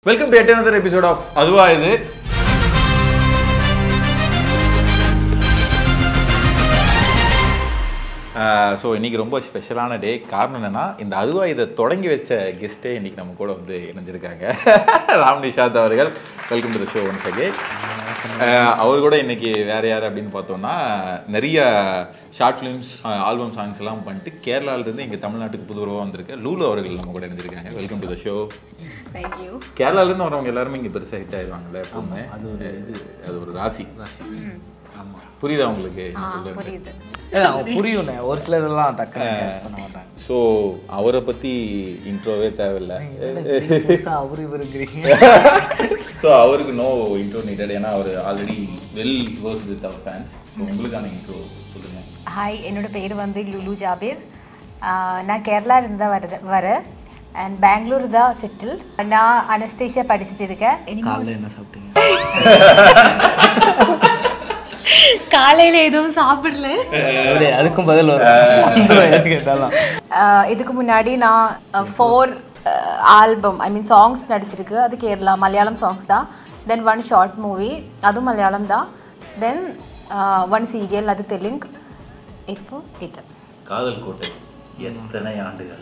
Welcome to eighth episode of அதுவா இது so இன்னைக்கு ரொம்ப ஸ்பெஷலான டே காரணம் என்னன்னா இந்த அதுவா இதை தொடங்கி வச்ச கெஸ்ட்டே இன்னைக்கு நம்ம கூட வந்து இணைஞ்சிருக்காங்க ராம் நிஷாத் அவர்கள் welcome to the show once again அவர் கூட இன்னைக்கு வேற யார் அப்படின்னு பார்த்தோம்னா நிறைய ஷார்ட் ஃபிலிம்ஸ் ஆல்பம் சாங்ஸ் எல்லாம் பண்ணிட்டு கேரளாவிலேருந்து இங்கே தமிழ்நாட்டுக்கு புதுவரவாக வந்திருக்க லூலு அவர்கள் நம்ம கூட இணைஞ்சிருக்காங்க welcome to the show thank you கேரளாலேருந்து வரவங்க எல்லாருமே இங்கே பெருசாக ஹிட் ஆயிடுவாங்கல்ல எப்பவுமே அது ஒரு இது அது ஒரு ராசி ராசி ஆமாம் புரியுதா உங்களுக்கு ஆ புரியுது ஏய், அவன் புரியும்ண்ணே ஒரு சில இதெல்லாம் டக்குன்னு கேட்ச் பண்ண மாட்டாங்க ஸோ அவரை பற்றி இன்ட்ரோவே தேவையில்லை புதுசா அவரு இவருங்கிறீங்க ஸோ அவருக்கு நோ இன்ட்ரோ நீடட் ஏன்னா அவர் ஆல்ரெடி வெல் வேர்ஸ் வித் அவர் ஃபேன்ஸ் ஸோ உங்களுக்கான இன்ட்ரோ சொல்லுங்க ஹாய் என்னோட பேர் வந்து லுலு ஜாபீர் ஆஹ் நான் கேரளா இருந்தா வருது வரேன் அண்ட் பெங்களூர் தான் செட்டில் நான் அனஸ்தேஷியா படிச்சுட்டு இருக்கேன் காலைல என்ன சாப்பிட்டீங்க காலையில எதுவும் சாப்பிடல அப்படியே அதுக்கும் பதில் வரும் எது கேட்டாலும் ஆஹ் இதுக்கு முன்னாடி நான் four album I mean songs நடிச்சிருக்கு அது கேரளா மலையாளம் சாங்ஸ் தான் தென் ஒன் ஷார்ட் மூவி அதுவும் மலையாளம் தான் தென் ஒன் சீரியல் அது தெலுங்கு இப்போ இது காதல் கோட்டை எத்தனை ஆண்டுகள்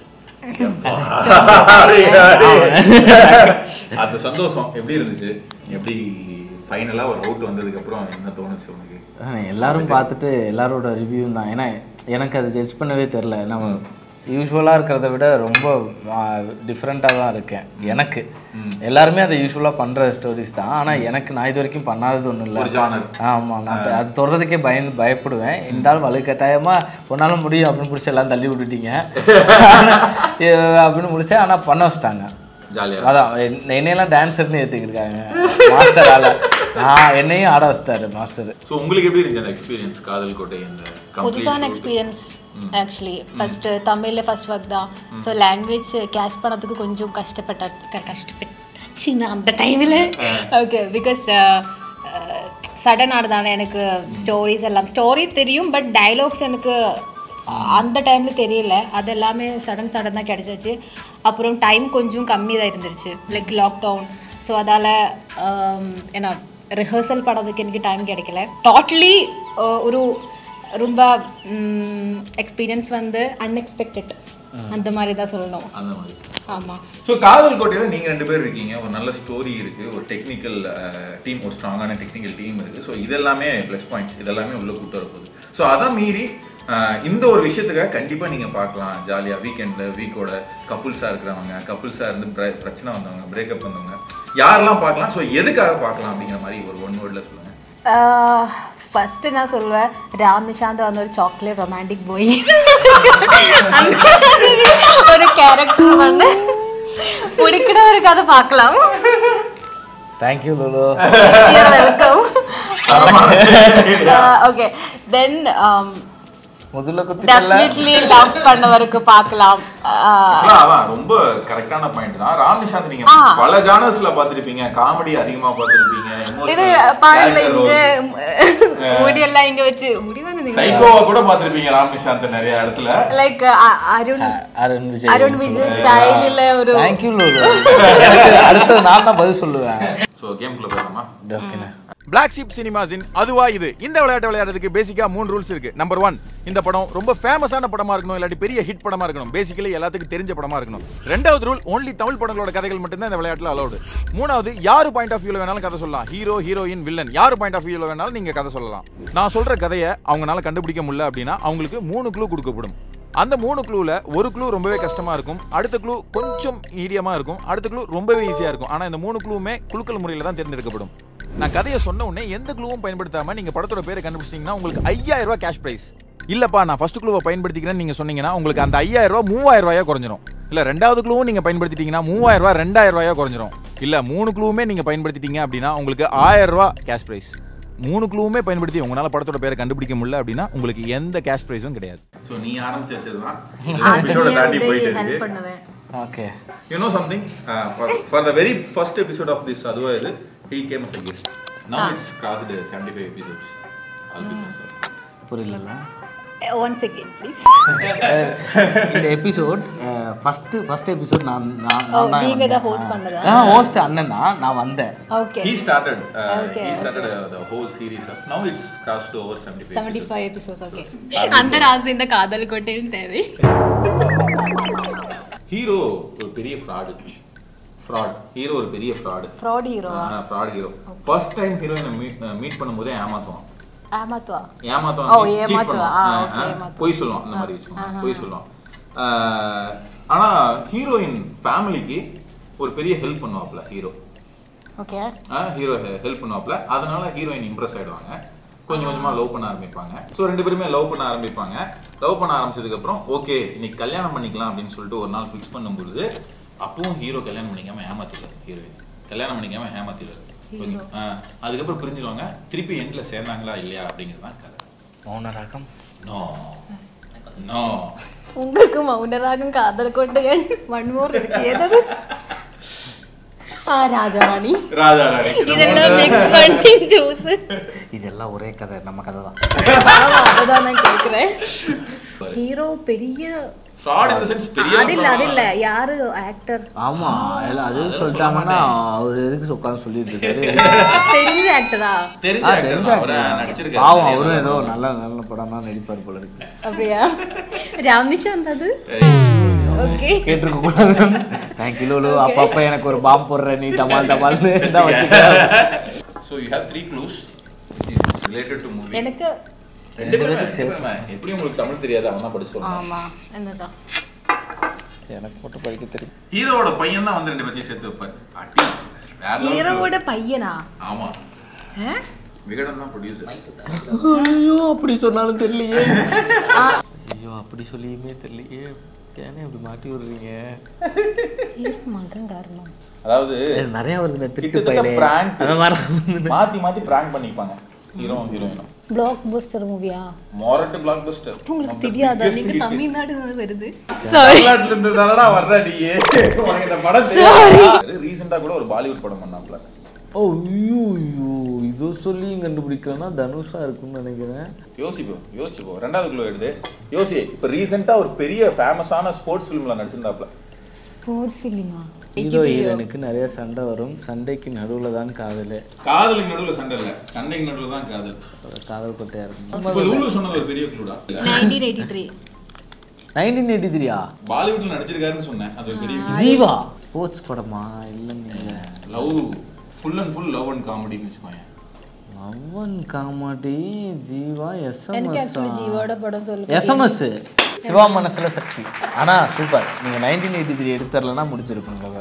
அந்த சந்தோஷம் எப்படி இருந்துச்சு எப்படி ஃபைனலாக ஒரு அவுட் வந்ததுக்கு அப்புறம் என்ன தோணுச்சு உனக்கு ஆனா, எல்லாரும் பார்த்துட்டு எல்லாரோட ரிவ்யூ தான் ஏன்னா எனக்கு அது ஜட்ஜ் பண்ணவே தெரில நம்ம யூஸ்வலாக இருக்கிறத விட ரொம்ப டிஃப்ரெண்ட்டாக தான் இருக்கேன் எனக்கு எல்லாருமே அதை யூஸ்வலாக பண்ணுற ஸ்டோரிஸ் தான் ஆனால் எனக்கு நான் இது வரைக்கும் பண்ணாதது ஒன்றும் இல்லை ஒரு ஜானர் ஆமாம் நான் அது தொடர்றதுக்கே பயந்து பயப்படுவேன் இந்த ஆள் வலுக்கட்டாயமாக உன்னால முடியும் அப்படின்னு பிடிச்சி எல்லாம் தள்ளி விட்டுட்டீங்க இது அப்படின்னு முடிச்சேன் ஆனால் பண்ண வச்சிட்டாங்க ஜாலியாக அதான் என்ன- என்னையெல்லாம் டான்ஸர்னு ஏற்றுக்கிருக்காங்க மாஸ்டரால நான் என்னையும் ஆட வச்சிட்டாரு மாஸ்டர் ஸோ உங்களுக்கு எப்படி இருந்துச்சு அந்த எக்ஸ்பீரியன்ஸ் காதல் கோட்டை இந்த புதுசான கம்ப்ளீட் எக்ஸ்பீரியன்ஸ் ஆக்சுவலி ஃபர்ஸ்ட் தமிழில் ஃபர்ஸ்ட் ஒர்க் தான் ஸோ லாங்குவேஜ் கேட்ச் பண்ணதுக்கு கொஞ்சம் கஷ்டப்பட்ட க- கஷ்டப்பட்டுச்சுங்க அந்த டைமில் ஓகே பிகாஸ் சடன் ஆடுதானே எனக்கு ஸ்டோரிஸ் எல்லாம் ஸ்டோரி தெரியும் பட் டைலாக்ஸ் எனக்கு அந்த டைமில் தெரியல அது எல்லாமே சடன் சடன் தான் கிடச்சிச்சு அப்புறம் டைம் கொஞ்சம் கம்மி தான் இருந்துருச்சு லைக் லாக்டவுன் ஸோ அதால் என்ன ரிஹர்சல் பண்ணதுக்கு எனக்கு டைம் கிடைக்கல டோட்டலி ஒரு ரொம்ப எக்ஸ்பீரியன்ஸ் வந்து அன்எக்ஸ்பெக்டட் அந்த மாதிரி தான் சொல்லணும் அந்த மாதிரி ஆமாம் ஸோ காதல் கோட்டையில் நீங்கள் ரெண்டு பேர் இருக்கீங்க ஒரு நல்ல ஸ்டோரி இருக்குது ஒரு டெக்னிக்கல் டீம் ஒரு ஸ்ட்ராங்கான டெக்னிக்கல் டீம் இருக்குது ஸோ இதெல்லாமே ப்ளஸ் பாயிண்ட்ஸ் இதெல்லாமே உள்ளே கூட்டு வரப்போகுது ஸோ அதை மீறி அஹ், இந்த ஒரு விஷயத்துக்காக கண்டிப்பாக நீங்கள் பார்க்கலாம் ஜாலியாக வீக்கெண்டில் வீக்கோட கப்புள்ஸாக இருக்கிறவங்க கப்புள்ஸாக இருந்து பிர- பிரச்சனை வந்தவங்க பிரேக்கப் வந்தவங்க யாரெல்லாம் பார்க்கலாம் ஸோ எதுக்காக பார்க்கலாம் அப்படிங்கிற மாதிரி ஒரு ஒன் வேர்டில் சொல்லுங்கள் ஃபர்ஸ்ட் நான் சொல்லுவேன் ராம் நிஷாந்த் வந்து ஒரு சாக்லேட் ரொமான்டிக் போய் ஒரு கேரக்டர் வந்து பிடிக்கிறவருக்கு அதை பார்க்கலாம் thank you Lulu welcome okay then முதல்ல குத்தி டெஃபினெட்லி லவ் பண்ணவருக்கு பார்க்கலாம் Uh, Actually, அதான் ரொம்ப கரெக்டான பாயிண்ட் தான் ராம் நிஷாந்த் நீங்க பல ஜானர்ஸ்ல பார்த்திருப்பீங்க காமெடி அதிகமா பார்த்திருப்பீங்க இது பாருங்கள இங்க முடியெல்லாம் இங்க வச்சு முடி வந்து சைக்கோவா கூட பார்த்திருப்பீங்க ராம் நிஷாந்த் நிறைய இடத்துல லைக் அருண் அருண் விஜய் அருண் விஜய் ஸ்டைலில் ஒரு தேங்க்யூ லுலு அடுத்தது நான் தான் பதில் சொல்லுவேன் ஸோ கேம்குள்ள போயிடலாமா ஓகேண்ணா பிளாக் ஷீப் சினிமாஸின் அதுவா இது இந்த விளையாட்டு விளையாடுறதுக்கு பேசிக்கா மூணு ரூல்ஸ் இருக்கு நம்பர் ஒன் இந்த படம் ரொம்ப ஃபேமஸான படமா இருக்கணும் இல்லாட்டி பெரிய ஹிட் படமா இருக்கணும் பேசிக்கலி எல்லாத்துக்கும் தெரிஞ்ச படமா இருக்கணும் ரெண்டாவது ரூல் ஒன்லி தமிழ் படங்களோட கதைகள் மட்டும்தான் இந்த விளையாட்டுல அலௌடு மூணாவது யாரு பாயிண்ட் ஆஃப் வியூல வேணாலும் கதை சொல்லலாம் ஹீரோ ஹீரோயின் வில்லன் யாரு பாயிண்ட் ஆஃப் வியூல வேணாலும் நீங்க கதை சொல்லலாம் நான் சொல்ற கதையை அவங்களால கண்டுபிடிக்க முடியல அப்படின்னா அவங்களுக்கு மூணு க்ளூ கொடுக்கப்படும் அந்த மூணு க்ளூல ஒரு க்ளூ ரொம்பவே கஷ்டமா இருக்கும் அடுத்த க்ளூ கொஞ்சம் மீடியமா இருக்கும் அடுத்த க்ளூ ரொம்பவே ஈஸியா இருக்கும் ஆனா இந்த மூணு க்ளூவுமே குலுக்கல் முறையில தான் தேர்ந்தெடுக்கப்படும் நான் கதையை சொன்ன உடனே எந்த க்ளூவும் பயன்படுத்தாம நீங்க படத்தோட பேரை கண்டுபிடிச்சிட்டீங்கன்னா உங்களுக்கு ஐயாயிரம் ரூபாய் கேஷ் பிரைஸ் இல்லப்பா நான் ஃபர்ஸ்ட் க்ளூவை பயன்படுத்திக்கிறேன்னு நீங்க சொன்னீங்கன்னா உங்களுக்கு அந்த ஐயாயிரம் ரூபாய் மூவாயிரம் ரூபாயா குறைஞ்சிரும் இல்ல ரெண்டாவது க்ளூவும் நீங்க பயன்படுத்திட்டீங்கன்னா மூவாயிரம் ரூபாய் ரெண்டாயிரம் ரூபாயா குறைஞ்சிரும் இல்ல மூணு க்ளூவுமே நீங்க பயன்படுத்திட்டீங்க அப்படின்னா உங்களுக்கு ஆயிரம் ரூபாய் கேஷ் பிரைஸ் மூணு க்ளூவுமே பயன்படுத்தி உங்களால படத்தோட பேரை கண்டுபிடிக்க முடியல அப்படின்னா உங்களுக்கு எந்த கேஷ் பிரைஸும் கிடையாது ஸோ நீ ஆரம்பிச்சு வச்சதுதான் எபிசோட தாண்டி போயிட்டு ஹெல்ப் இருக்கு பண்ணுவேன் okay you know something for the very first episode of this அதுவா இது he came as a guest now it's crossed seventy five episodes all because புரியல ஒன் செகண்ட் ப்ளீஸ் இந்த எபிசோட் ஃபர்ஸ்ட் ஃபர்ஸ்ட் எபிசோட் நான் நான் ஓ நான் தான் நீங்க தான் வந்தேன். ஹோஸ்ட் பண்ணதா ஆ ஹோஸ்ட் அண்ணன் தான் நான் வந்தேன் okay He started. Uh, Okay, he started uh, the whole series of. Now it's crossed to over 75. Seventy five episodes okay அந்த ராசி இந்த காதல் கோட்டையும் தேவை ஹீரோ ஒரு பெரிய ஃப்ராடு ஃப்ராட் ஹீரோ ஒரு பெரிய ஃப்ராடு ஃப்ராட் ஹீரோவா ஃப்ராட் ஹீரோ ஃபர்ஸ்ட் டைம் ஹீரோயினை மீட் மீட் பண்ணும்போதே ஏமாத்துவான் ஏமாத்துவா ஏமாத்துவான் ஓ, means cheat ஏமாத்துவான். பண்ணுவான். ஆ, ஆ, okay, ஆ, ஏமாத்துவான். பொய் சொல்லுவான் அந்த மாதிரி வச்சுக்கோங்க பொய் சொல்லுவான் ஆஹ், ஆனா ஹீரோயின் ஃபேமிலிக்கு ஒரு பெரிய ஹெல்ப் பண்ணுவாப்ல ஹீரோ ஓகே ஹீரோ ஹெல்ப் பண்ணுவாப்ல அதனால ஹீரோயின் இம்ப்ரெஸ் ஆயிடுவாங்க கொஞ்சம் கொஞ்சமா லவ் பண்ண ஆரம்பிப்பாங்க ஸோ ரெண்டு பேருமே லவ் பண்ண ஆரம்பிப்பாங்க லவ் பண்ண ஆரம்பிச்சதுக்கு அப்புறம் ஓகே இன்னைக்கு கல்யாணம் பண்ணிக்கலாம் அப்படின்னு சொல்லிட்டு ஒரு நாள் ஃபிக்ஸ் பண்ணும்பொழுது அப்பவும் ஹீரோ கல்யாணம் பண்ணிக்காம ஏமாத்திடுவார் ஹீரோயின் கல்யாணம் பண்ணிக்காம ஏமாத்திடுவார் ஓகேங்களா? ஆ, அதுக்கப்புறம் பிரிஞ்சிருவாங்க திருப்பி எண்ட்ல சேர்ந்தாங்களா இல்லையா அப்படிங்கிறது தான் கதை மௌன ராகம் நோ நோ உங்களுக்கு மௌனராகம் காதல் கோட்டைகள் ஒன் மோர் இருக்கு எதது ஆ ராஜாராணி ராஜா ராணி இதெல்லாம் மிக்ஸ் பண்ணி ஜூஸ் இதெல்லாம் ஒரே கதை நம்ம கதை தான் ஆமா அதுதான் நான் கேக்குறேன் ஹீரோ பெரிய ஃப்ராட் இந்த சென்ஸ் பெரிய அது இல்ல அது இல்ல யாரு ஆக்டர் ஆமா எல்லாம் அது சொல்லிட்டாங்கன்னா அவர் எதுக்கு உட்காந்து சொல்லிட்டு இருக்காரு தெரிஞ்ச ஆக்டரா தெரிஞ்ச ஆ, actor தெரிஞ்ச தான். அவரை actor. நடிச்சிருக்காரு பாவம் நிறைய அவரும் ஏதோ படம். நல்ல நல்ல படம் தான் நடிப்பார் போல இருக்கு அப்படியா ராம்னிஷாந்த் அது ஓகே கேட்டிருக்க கூடாது தேங்க்யூ லோலு அப்பப்ப எனக்கு ஒரு பாம் போடுற நீ டமால் டமால்னு தான் வச்சுக்கிறேன் So you have three clues which is related to movie. எனக்கு ரெண்டு பேரும் ரெண்டு பேருமே. எப்படி உங்களுக்கு தமிழ் தெரியாது அவன் தான் படிச்சு சொல்லுவான் ஆமா என்னதான் எனக்கு மட்டும் படிக்க தெரியும் ஹீரோவோட பையன் தான் வந்து ரெண்டு பேத்தையும் சேர்த்து வைப்பார் அடி வேற level ஹீரோவோட பையனா clue. ஆமா ஆ? விகடன் தான் ப்ரொடியூசர் ஐயோ அப்படி சொன்னாலும் தெரியலையே ஐயோ அப்படி சொல்லியுமே தெரியலையே ஏனே இப்படி மாட்டி விடுறீங்க ஹீரோ மகன் காரணம் அதாவது எனக்கு நிறைய வருது இந்த திருட்டு கிட்டத்தட்ட பையலே prank. அந்த மாதிரி மாத்தி மாத்தி பிராங்க் பண்ணிப்பாங்க ஹீரோ ஹீரோயினும் பிளாக் பஸ்டர் மூவியா மொரட்டு பிளாக் பஸ்டர் உங்களுக்கு தெரியாதா நீங்க தமிழ்நாடு வருது தமிழ்நாட்டுல இருந்து தானடா வர்ற நீயே உனக்கு இந்த படம் தெரியாது ரீசெண்டா கூட ஒரு பாலிவுட் படம் பண்ணாப்ல ஓ ஐயோ ஐயோ இதோ சொல்லி கண்டுபிடிக்கலன்னா தனுஷா இருக்கும்னு நினைக்கிறேன் யோசிப்போம் யோசிச்சுப்போம் ரெண்டாவது குழு எடுத்து யோசி இப்போ ரீசெண்டா ஒரு பெரிய ஃபேமஸான ஸ்போர்ட்ஸ் ஃபிலிம்ல நடிச்சிருந்தாப்ல ஸ்போர்ட்ஸ் ஃபிலிமா ஹீரோ ஹீரோனுக்கு நிறைய சண்டை வரும் சண்டைக்கு நடுவில் தான் காதல் காதலுக்கு நடுவுல சண்டை இல்ல சண்டைக்கு நடுவுல தான் காதல் காதல் கொட்டையா இருக்கும் இப்போ லூலு சொன்னது ஒரு பெரிய குழுடா nineteen eighty three nineteen eighty த்ரீயா பாலிவுட்ல நடிச்சிருக்காருன்னு சொன்னேன் அது ஒரு பெரிய ஜீவா ஸ்போர்ட்ஸ் படமா இல்லைங்க love full and full love and காமெடின்னு வச்சுக்கோங்க லவன் காமெடி ஜீவா எனக்கு ஆக்சுவலி எஸ்எம்எஸ் ஜீவோட படம் சொல்லு எஸ்எம்எஸ் சிவா மனசுல சக்தி ஆனா சூப்பர் நீங்க நைன்டீன் எயிட்டி த்ரீ எடுத்துரலன்னா முடிச்சிருக்கும் கதை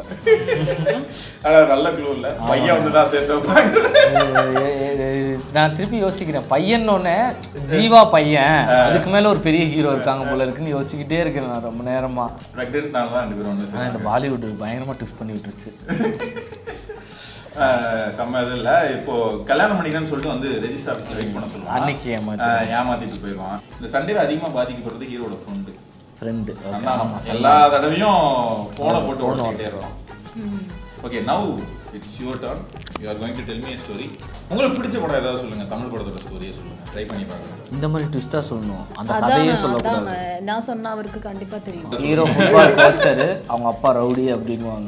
ஆனா நல்ல குழு இல்ல பையன் வந்து தான் சேர்த்து வைப்பாங்க ஏ, ஏ, ஏ, நான் திருப்பி யோசிக்கிறேன் பையன்னொன்னே ஜீவா பையன் அதுக்கு மேல ஒரு பெரிய ஹீரோ இருக்காங்க போல இருக்குன்னு யோசிச்சுக்கிட்டே இருக்கேன் நான் ரொம்ப நேரமா ப்ரெக்னென்ட்னால தான் ரெண்டு பேரும் வந்து ஆனா இந்த பாலிவுட் பயங்கரமா ட்விஸ்ட் பண்ணி விட்டுருச்சு ஆஹ் செம்ம இது இல்ல இப்போ கல்யாணம் பண்ணிக்கிறேன்னு சொல்லிட்டு வந்து ரெஜிஸ்டர் ஆஃபீஸ்ல வெயிட் பண்ண சொல்லுவாங்க அன்னைக்கு ஏமாத்தி ஆஹ் ஏமாத்திட்டு போயிடுவான் இந்த சண்டையில அதிகமா பாதிக்கப்படுறது ஹீரோட ஃப்ரெண்டு ஃப்ரெண்டு சந்தானம் எல்லா தடவையும் போனை போட்டு ஓடிக்கிட்டே இருக்கான் okay now it's your turn you are going to tell me story உங்களுக்கு பிடிச்ச படம் ஏதாவது சொல்லுங்க தமிழ் படத்தோட ஸ்டோரியை சொல்லுங்க ட்ரை பண்ணி பாருங்க இந்த மாதிரி ட்விஸ்டா சொல்லணும் அந்த அதான் கதையே அதான் சொல்லக்கூடாது நான் சொன்ன அவருக்கு கண்டிப்பா தெரியும் ஹீரோ ஃபுட்பால் கோச்சரு அவங்க அப்பா ரவுடி அப்படின்வாங்க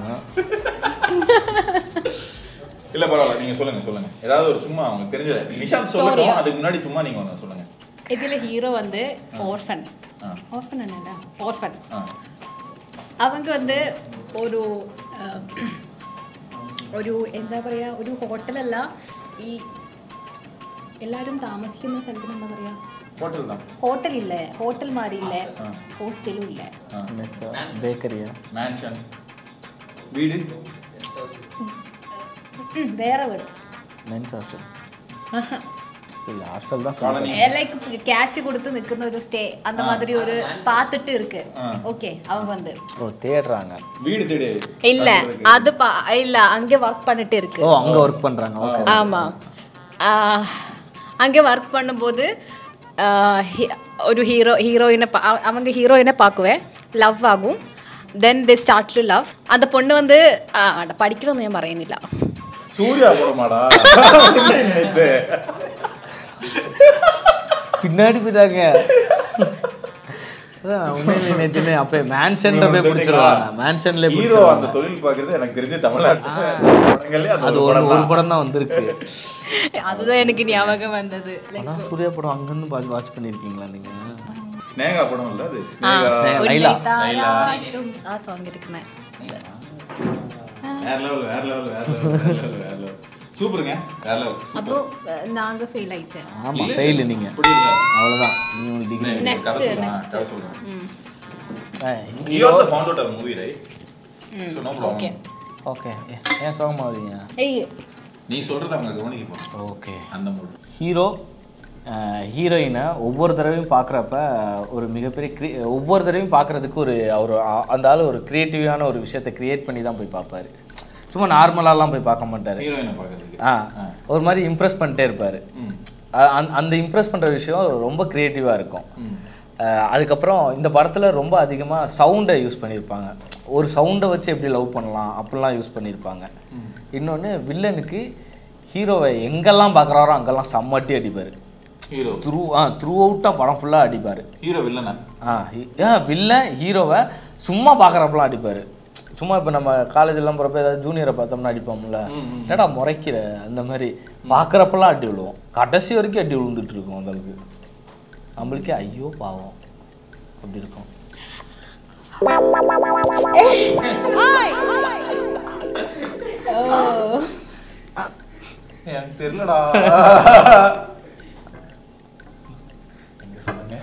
இல்ல பரவாயில்ல நீங்க சொல்லுங்க சொல்லுங்க ஏதாவது ஒரு சும்மா உங்களுக்கு தெரிஞ்சது நிஷாந்த் சொல்லட்டும் அதுக்கு முன்னாடி சும்மா நீங்க ஒன்று சொல்லுங்க இதுல ஹீரோ வந்து ஓர்ஃபன் ஆ. ஓர்ஃபன் என்னடா ஓர்ஃபன் ஆ அவங்க வந்து ഒരു ആ, ഒരു എന്താ പറയാ ഒരു ഹോട്ടലല്ല ഈ എല്ലാവരും താമസിക്കുന്ന സ്ഥലത്തിന് എന്താ പറയാ ஹோட்டல் தான் ഹോട്ടൽ ഇല്ലേ ഹോട്ടൽ മാറി ഇല്ലേ ഹോസ്റ്റലും ഇല്ലേ பேக்கரியா மேன்ஷன் வீடு ഉം, വേറെ വീട് மென்ஸ் ஹாஸ்டல் சரி ஹாஸ்டல் தான் காலனி சொல்லுவேன் லைக் கேஷ் கொடுத்து நிற்கிற ஒரு ஸ்டே அந்த மாதிரி ஒரு பார்த்துட்டு இருக்கு ஆ. ஓகே அவங்க வந்து ஓ தேடுறாங்க வீடு தேடி இல்ல அது பா இல்ல அங்கே ஒர்க் பண்ணிட்டு இருக்கு ஓ அங்க ஒர்க் பண்றாங்க ஓகே ஆமாம் ஆஹ், அங்கே ஒர்க் பண்ணும்போது ஆஹ், ஹி- ஒரு ஹீரோ ஹீரோயினை பா அவ- அவங்க ஹீரோயினை பார்க்குவேன் லவ் ஆகும் then they start to love அந்த பொண்ணு வந்து ஆஹ், அட, படிக்கணும்னு ഞാൻ പറയുന്നില്ല சூர்யா போடமாடா நினைத்து பின்னாடி போயிட்டாங்க உண்மையிலே நேத்துமே அப்போ மேன்ஷன்ல போய் பிடிச்சிருவாங்க மேன்ஷன்ல ஹீரோ அந்த தொழில் பார்க்கறது எனக்கு தெரிஞ்ச தமிழ்நாட்டுல படங்கள்லயே அது அது ஒரு ஒரு ஒரு படம் படம் தான் வந்திருக்கு அதுதான் எனக்கு ஞாபகம் வந்தது ஆனா சூர்யா படம் அங்கேருந்து பார்த்து வாட்ச் பண்ணியிருக்கீங்களா நீங்க ஸ்னேகா படம் இல்ல அது ஸ்னேகா லைலா. தாயாட்டும் ஆ சாங் இருக்குண்ணே வேற லெவல் வேற லெவல் வேற லெவல் வேற லெவல் வேற லெவல் சூப்பருங்க வேற லெவல் அப்போ அஹ், நாங்க ஃபெயில் ஆயிட்டேன் ஆமா ஃபெயில் நீங்க அப்படி இல்ல அவ்வளவுதான் நீ உங்களுக்கு டிகிரி Next, கதை சொல்றேன் next. கதை சொல்றேன் ம் You also found out a movie, right? So no problem. Okay okay ஏன் சோகமாவீங்க ஏய் நீ சொல்றது அவங்க கவனிக்க போறோம் ஓகே அந்த மூடு ஹீரோ ஹீரோயினை ஒவ்வொரு தடவையும் பார்க்குறப்ப ஒரு மிகப்பெரிய க்ரி ஒவ்வொரு தடவையும் பார்க்குறதுக்கு ஒரு அவர் அ- அந்த ஆள் ஒரு க்ரியேட்டிவான ஒரு விஷயத்தை க்ரியேட் பண்ணி தான் போய் பார்ப்பாரு சும்மா நார்மலாலாம் போய் பார்க்க மாட்டார் ஹீரோயினை பார்க்கறதுக்கு ஆ ஒரு மாதிரி இம்ப்ரெஸ் பண்ணிட்டே இருப்பார் ம். அந்த இம்ப்ரெஸ் பண்ணுற விஷயம் ரொம்ப க்ரியேட்டிவாக இருக்கும் ம். அஹ் அதுக்கப்புறம் இந்த படத்தில் ரொம்ப அதிகமாக சவுண்டை யூஸ் பண்ணியிருப்பாங்க ஒரு சவுண்டை வச்சு எப்படி லவ் பண்ணலாம் அப்படிலாம் யூஸ் பண்ணியிருப்பாங்க இன்னொன்று வில்லனுக்கு ஹீரோவை எங்கெல்லாம் பார்க்குறாரோ அங்கெல்லாம் செம்மட்டி அடிப்பார் ஹீரோ த்ரூ ஆ த்ரூ அவுட்டாக படம் ஃபுல்லாக அடிப்பார் ஹீரோ வில்லனா ஆ ஹி- ஆ வில்லன் ஹீரோவை சும்மா பார்க்குறப்பெல்லாம் அடிப்பார் சும்மா இப்போ நம்ம காலேஜெல்லாம் போகிறப்ப ஏதாவது ஜூனியரை பார்த்தோம்னா அடிப்போம்ல என்னடா முறைக்கிற அந்த மாதிரி பார்க்குறப்பெல்லாம் அடி விழுவோம் கடைசி வரைக்கும் அடி விழுந்துட்டு இருக்கும் அந்த அளவுக்கு நம்மளுக்கே ஐயோ பாவம் அப்படி இருக்கும் எனக்கு தெரியலடா எங்க சொல்லுங்க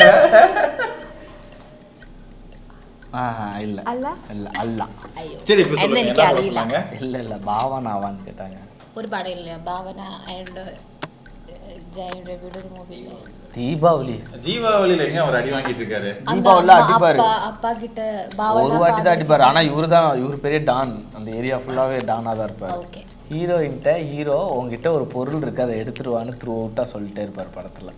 ஆ இல்லை அல்ல இல்லை அல்ல ஐயோ சரி இப்போ சொல்லுங்க எனக்கு என்ன அறியல பண்ணாங்க இல்லை இல்லை பாவனாவான்னு கேட்டாங்க ஒரு படம் இல்லையா பாவனா அண்ட் ஜெயம் ரவியோட ஒரு மூவி தீபாவளி ஜீவாவளியில எங்க அவர் அடி வாங்கிட்டு இருக்காரு தீபாவளில அடிப்பாரு அப்பா அப்பா கிட்ட ஒரு பாவனா வாட்டி தான் அடிப்பாரு ஆனா இவரு தான் இவர் பெரிய டான் அந்த ஏரியா ஃபுல்லாவே டானா தான் இருப்பாரு ஓகே ஹீரோயின்ட்ட ஹீரோ உங்ககிட்ட ஒரு பொருள் இருக்கு அதை எடுத்துட்டு வான்னு த்ரூ அவுட்டா சொல்லிட்டே இருப்பார் படத்துல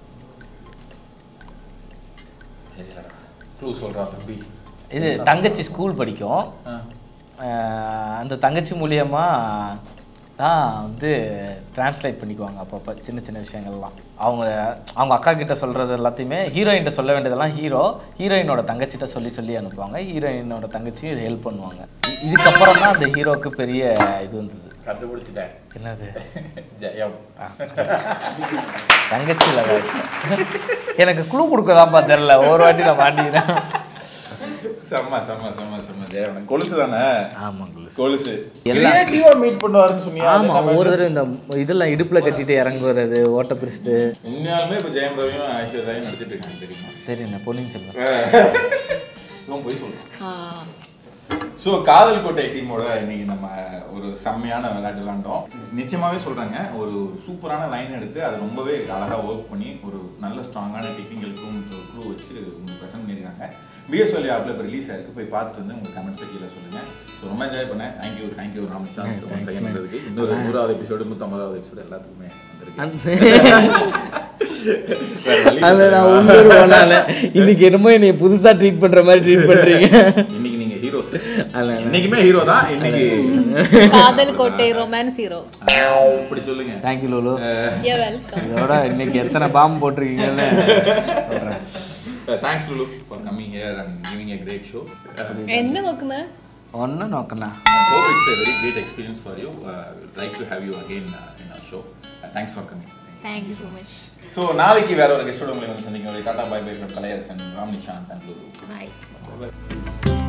தெரியலடா க்ளூ சொல்றா தம்பி இது தங்கச்சி ஸ்கூல் படிக்கும் ஆ. அஹ் அந்த தங்கச்சி மூலியமா தான் வந்து டிரான்ஸ்லேட் பண்ணிக்குவாங்க அப்பப்போ சின்ன சின்ன விஷயங்கள்லாம் அவங்க அவங்க அக்கா கிட்ட சொல்றது எல்லாத்தையுமே ஹீரோயின்ட்ட சொல்ல வேண்டியதெல்லாம் ஹீரோ ஹீரோயினோட தங்கச்சிட்ட சொல்லி சொல்லி அனுப்புவாங்க ஹீரோயினோட தங்கச்சியும் இது ஹெல்ப் பண்ணுவாங்க இ- இதுக்கப்புறம் தான் அந்த ஹீரோக்கு பெரிய இது வந்தது கண்டுபிடிச்சிட்டேன் என்னது ஜெயம் தங்கச்சி இல்லை எனக்கு குழு கொடுக்கதான்ப்பா தெரில ஒரு வாட்டி நான் மாட்டிக்கிறேன் செம்ம செம்ம செம்ம செம்ம ஜெயம் கொலுசு தானே ஆமாங்க கொலுசு எல்லா- கிரியேட்டிவா மீட் பண்ணுவாருன்னு சொன்னியா அது ஆமா நம்ம ஒரு தடவை இந்த இதெல்லாம் இடுப்புல கட்டிட்டு இறங்குறது ஓட்ட பிரிச்சுட்டு உண்மையாலுமே இப்ப ஜெயம் ரவியும் ஐஸ்வர்யாவும் நடிச்சிட்டு இருக்காங்க தெரியுமா தெரியும் பொன்னியின் செல்வன் இவன் போய் சொல்றான் ஸோ காதல் கோட்டை டீமோட இன்னைக்கு நம்ம ஒரு செம்மையான விளையாட்டு விளாண்டோம் நிச்சயமாவே சொல்றாங்க ஒரு சூப்பரான லைன் எடுத்து அதை ரொம்பவே அழகா ஒர்க் பண்ணி ஒரு நல்ல ஸ்ட்ராங்கான டெக்னிக்கலுக்கும் குழு வச்சு உங்களுக்கு ப்ரெசென்ட் பண்ணியிருக்காங்க பிஎஸ்எல் ஆப்பில் இப்போ ரிலீஸ் ஆயிருக்கு போய் பார்த்துட்டு வந்து உங்க கமெண்ட்ஸை கீழே சொல்லுங்க ஸோ ரொம்ப என்ஜாய் பண்ணேன் தேங்க்யூ தேங்க்யூ ராமேஷா செகண்ட் இன்னொரு நூறாவது எபிசோடு நூற்றம்பதாவது எபிசோடு எல்லாத்துக்குமே வந்திருக்கு வேற வழி அது நான் இல்ல. உள்ளூர் போனால இன்னைக்கு என்னமோ என்னை புதுசா ட்ரீட் பண்ற மாதிரி ட்ரீட் பண்றீங்க இன்னைக்கு நீங்க ஹீரோஸ் அல்ல. இன்னைக்குமே ஹீரோ தான் இன்னைக்கு காதல் கோட்டை ரொமான்ஸ் ஹீரோ இப்படி சொல்லுங்க தேங்க்யூ லோலோ யூ வெல்கம் இதோட இன்னைக்கு எத்தனை பாம்பு போட்டிருக்கீங்கன்னு சொல்றேன் thanks Lulu for coming here and giving a great show என்ன നോക്കുന്നേ ஒன்றும் நோக்கண்ணா hope it's a very great experience for you. Uh, we'd like to have you again uh, in our show. Uh, thanks for coming. Thank you so much so நாளைக்கு வேற ஒரு கெஸ்டோட உங்களை வந்து சந்திக்கும் ஒரு tata bye bye from Kalaiyarasan Ram Nishanth and Lulu bye Bye.